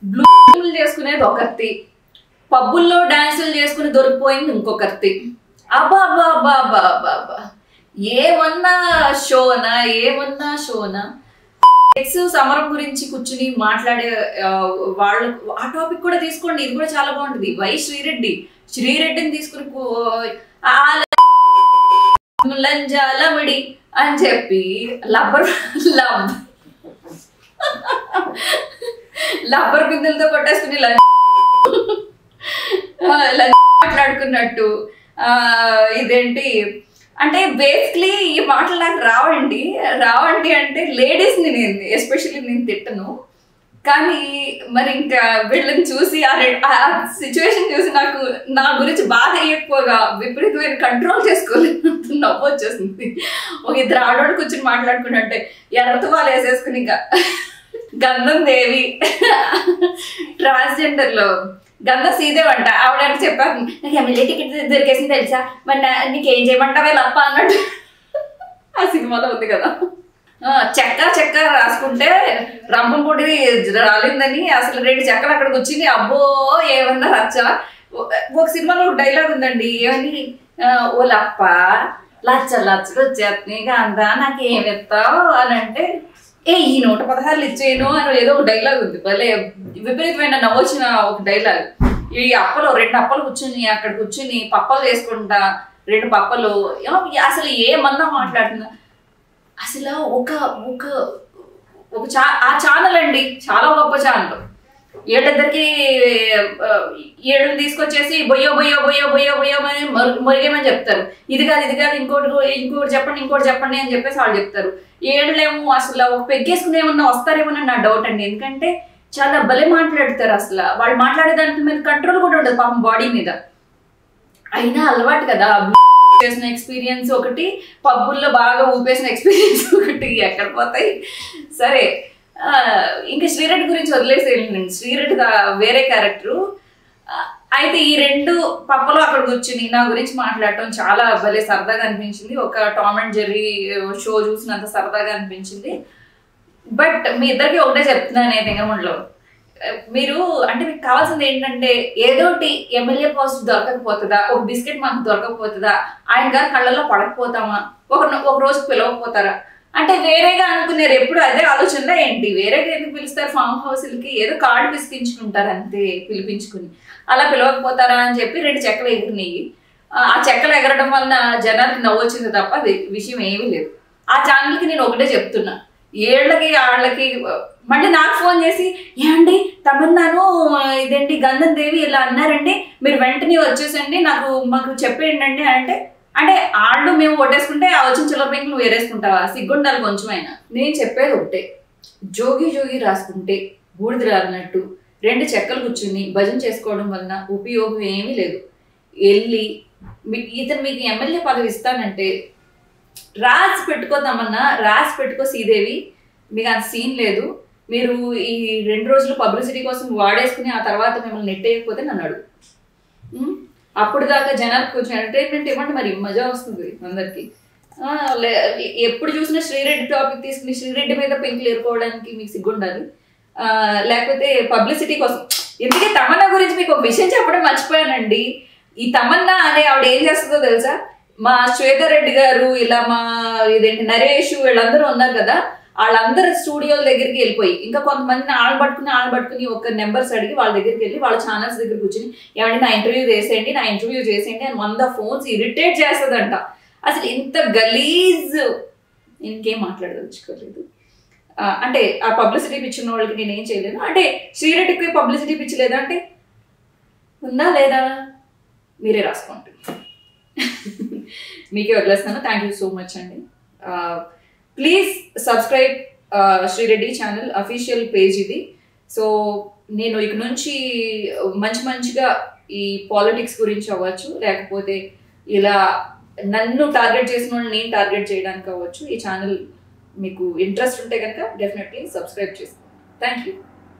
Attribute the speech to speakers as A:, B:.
A: Blue చేసుకునేది ఒకరితి పబ్బుల్లో డాన్సులు చేసుకుని దొరికిపోయింది ఇంకొకరితి అబ్బా అబ్బా అబ్బా అబ్బా అబ్బా అబ్బా ఏమన్నా షోనా ఏమన్నా షోనా సెక్స్ సమరం గురించి కూర్చుని మాట్లాడే ఆ, వాళ్ళు ఆ టాపిక్ కూడా తీసుకోండి ఇది కూడా చాలా బాగుంటుంది వై శ్రీరెడ్డి శ్రీరెడ్డిని తీసుకుని కూ- ఆ లంజాలమిడి అని చెప్పి లబ్బర్ లబ్ లబ్బర్ బిందులతో కొట్టేసుకుని లంచ్ ఆ, లంచ్ మాట్లాడుకున్నట్టు ఆ, ఇదేంటి అంటే బేసిక్లీ ఈ మాటలు నాకు రావండి రావండి అంటే లేడీస్ని నేను ఎస్పెషల్లీ నేను తిట్టను కానీ మరి ఇంకా వీళ్ళని చూసి ఆ సిచ్యువేషన్ చూసి నాకు నా గురించి బాధ అయ్యకపోగా విపరీతమైన కంట్రోల్ చేసుకోలేదు నవ్వు వచ్చేసింది ఒక ఇద్దరు ఆడవాడు కూర్చొని మాట్లాడుకుంటుంటే ఎర్రతో వాళ్ళు వేసేసుకుని ఇంకా గంధం దేవి ట్రాన్స్జెండర్ లో గంధం సీదేవ్ అంట ఆవిడ అంటే చెప్పారు నాకు ఎమ్మెల్యే టికెట్ దొరికేసింది తెలుసా మరి నా- నీకేం చేయమంటావే లప్ప అన్నట్టు ఆ సినిమాలో ఉంది కదా ఆ, చెక్క చెక్క రాసుకుంటే రంపం పొడి రాలిందని అసలు రెండు చెక్కలు అక్కడ కూర్చుని అబ్బో ఏమన్నా రచ్చ ఓ- ఒక సినిమాలో ఒక డైలాగ్ ఉందండి ఏమని ఆ, ఓ లప్ప లచ్చ లచ్చలు వచ్చేస్తున్నాయి అంతా నాకు ఏమి ఇస్తావు అని అంటే ఏ ఈ నూట పదహారులు ఇచ్చేయను అని ఏదో ఒక డైలాగ్ ఉంది భలే విపరీతమైన నవ్వొచ్చిన ఒక డైలాగ్ ఈ అప్పలు రెండు అప్పలు కూర్చుని అక్కడ కూర్చుని పప్పలు వేసుకుంటా రెండు పప్పలు ఏమో అసలు ఏమన్నా మాట్లాడుతున్నా అసలు ఒక ఒక ఒక చా ఆ ఛానల్ అండి చాలా గొప్ప ఛానల్ ఏళ్ళిద్దరికి ఏళ్ళని తీసుకొచ్చేసి బొయ్యో బొయ్యో బొయ్యో బొయ్యో బొయ్యో అని మొరి- మొరిగేమని చెప్తారు ఇది కాదు ఇది కాదు ఇంకోటి ఇంకోటి చెప్పండి ఇంకోటి చెప్పండి అని చెప్పేసి వాళ్ళు చెప్తారు ఏళ్ళేమో అసలు ఒక పెగ్గేసుకుని ఏమన్నా వస్తారేమో నా డౌట్ అండి ఎందుకంటే చాలా భలే మాట్లాడతారు అసలు వాళ్ళు మాట్లాడే దాని మీద కంట్రోల్ కూడా ఉండదు పాపం బాడీ మీద అయినా అలవాటు కదా చేసిన ఎక్స్పీరియన్స్ ఒకటి పబ్బుల్లో బాగా ఊపేసిన ఎక్స్పీరియన్స్ ఒకటి ఎక్కడ పోతాయి సరే ఆ, ఇంకా శ్రీరెడ్డి గురించి వదిలేసేయండి శ్రీరెడ్డి దా- వేరే క్యారెక్టరు అయితే ఈ రెండు పప్పలో అక్కడ కూర్చుని నా గురించి మాట్లాడటం చాలా భలే సరదాగా అనిపించింది ఒక టామ్ అండ్ జెర్రీ షో చూసినంత సరదాగా అనిపించింది బట్ మీ ఇద్దరికి ఒకటే చెప్తున్నాను నేను తెంగమండలో మీరు అంటే మీకు కావాల్సింది ఏంటంటే ఏదోటి ఎమ్మెల్యే పోస్ట్ దొరకకపోతుందా ఒక బిస్కెట్ మాకు దొరకకపోతుందా ఆయన గారి కళ్ళల్లో పడకపోతామా ఒక ఒక రోజు పిలవకపోతారా అంటే వేరేగా అనుకున్నారు ఎప్పుడు అదే ఆలోచనలో ఏంటి వేరేగా ఎందుకు పిలుస్తారు ఫామ్ హౌస్లకి ఏదో కార్డు పిసికించుకుంటారు అంతే పిలిపించుకుని అలా పిలవకపోతారా అని చెప్పి రెండు చెక్కలు ఎగిరినాయి ఆ ఆ చెక్కలు ఎగరడం వలన జనాలకి నవ్వొచ్చింది తప్ప వి- విషయం ఏమీ లేదు ఆ ఛానల్కి నేను ఒకటే చెప్తున్నా ఏళ్ళకి ఆళ్ళకి మళ్ళీ నాకు ఫోన్ చేసి ఏమండి తమన్నాను ఇదేంటి గంధం దేవి ఇలా అన్నారండి మీరు వెంటనే వచ్చేసండి నాకు మాకు చెప్పేయండి అండి అంటే అంటే ఆళ్ళు మేము కొట్టేసుకుంటే ఆ వచ్చిన చిల్లర బ్యాంకులు నువ్వు వేరేసుకుంటావా సిగ్గుండాలి కొంచెమైనా నేను చెప్పేది ఒకటే జోగి జోగి రాసుకుంటే బూడిద రాలినట్టు రెండు చెక్కలు కూర్చుని భజన చేసుకోవడం వలన ఉపయోగం ఏమీ లేదు వెళ్ళి మీ- ఇతను మీకు ఎమ్మెల్యే పదవి ఇస్తానంటే రాసి పెట్టుకోదామన్నా రాసి పెట్టుకో శ్రీదేవి మీకు అంత సీన్ లేదు మీరు ఈ రెండు రోజులు పబ్లిసిటీ కోసం వాడేసుకుని ఆ తర్వాత మిమ్మల్ని నెట్టేయకపోతే నన్ను అడుగు ఉమ్? అప్పుడు దాకా జనాలకు కొంచెం ఎంటర్టైన్మెంట్ ఇవ్వండి మరి మజా వస్తుంది అందరికి ఆ, లే- ఎప్పుడు చూసినా శ్రీరెడ్డి టాపిక్ తీసుకుని శ్రీరెడ్డి మీద పెంకులు ఏరుకోవడానికి మీకు సిగ్గుండాలి ఆ, లేకపోతే పబ్లిసిటీ కోసం ఎందుకే తమన్నా గురించి మీకు ఒక విషయం చెప్పడం మర్చిపోయానండి ఈ తమన్నా అనే ఆవిడ ఏం చేస్తుందో తెలుసా మా శ్వేతారెడ్డి గారు ఇలా మా ఇదేంటి నరేష్ వీళ్ళందరూ ఉన్నారు కదా వాళ్ళందరూ స్టూడియోల దగ్గరికి వెళ్ళిపోయి ఇంకా కొంతమందిని ఆళ్ళు పట్టుకుని ఆళ్ళు పట్టుకుని ఒక నెంబర్స్ అడిగి వాళ్ళ దగ్గరికి వెళ్ళి వాళ్ళ ఛానల్స్ దగ్గర కూర్చుని ఏమంటే నా ఇంటర్వ్యూ చేసేయండి నా ఇంటర్వ్యూ చేసేయండి అని వంద ఫోన్స్ ఇరిటేట్ చేస్తుందంట అసలు ఇంత గలీజ్ ఇంకేం మాట్లాడదలుచుకోలేదు ఆ, అంటే ఆ పబ్లిసిటీ పిచ్చిన వాళ్ళకి నేను ఏం చేయలేను అంటే శ్రీరెడ్డికి పబ్లిసిటీ పిచ్చి లేదా అంటే ఉందా లేదా మీరే రాసుకోండి మీకే వదిలేస్తాను థ్యాంక్ యూ సో మచ్ అండి please subscribe Sri Reddy channel official page ఇది సో నేను ఇక నుంచి మంచి మంచిగా ఈ పాలిటిక్స్ గురించి అవ్వచ్చు లేకపోతే ఇలా నన్ను టార్గెట్ చేసిన వాళ్ళని నేను టార్గెట్ చేయడానికి అవ్వచ్చు ఈ ఛానల్ మీకు ఇంట్రెస్ట్ ఉంటే కనుక డెఫినెట్లీ సబ్స్క్రైబ్ చేసుకోండి థ్యాంక్ యూ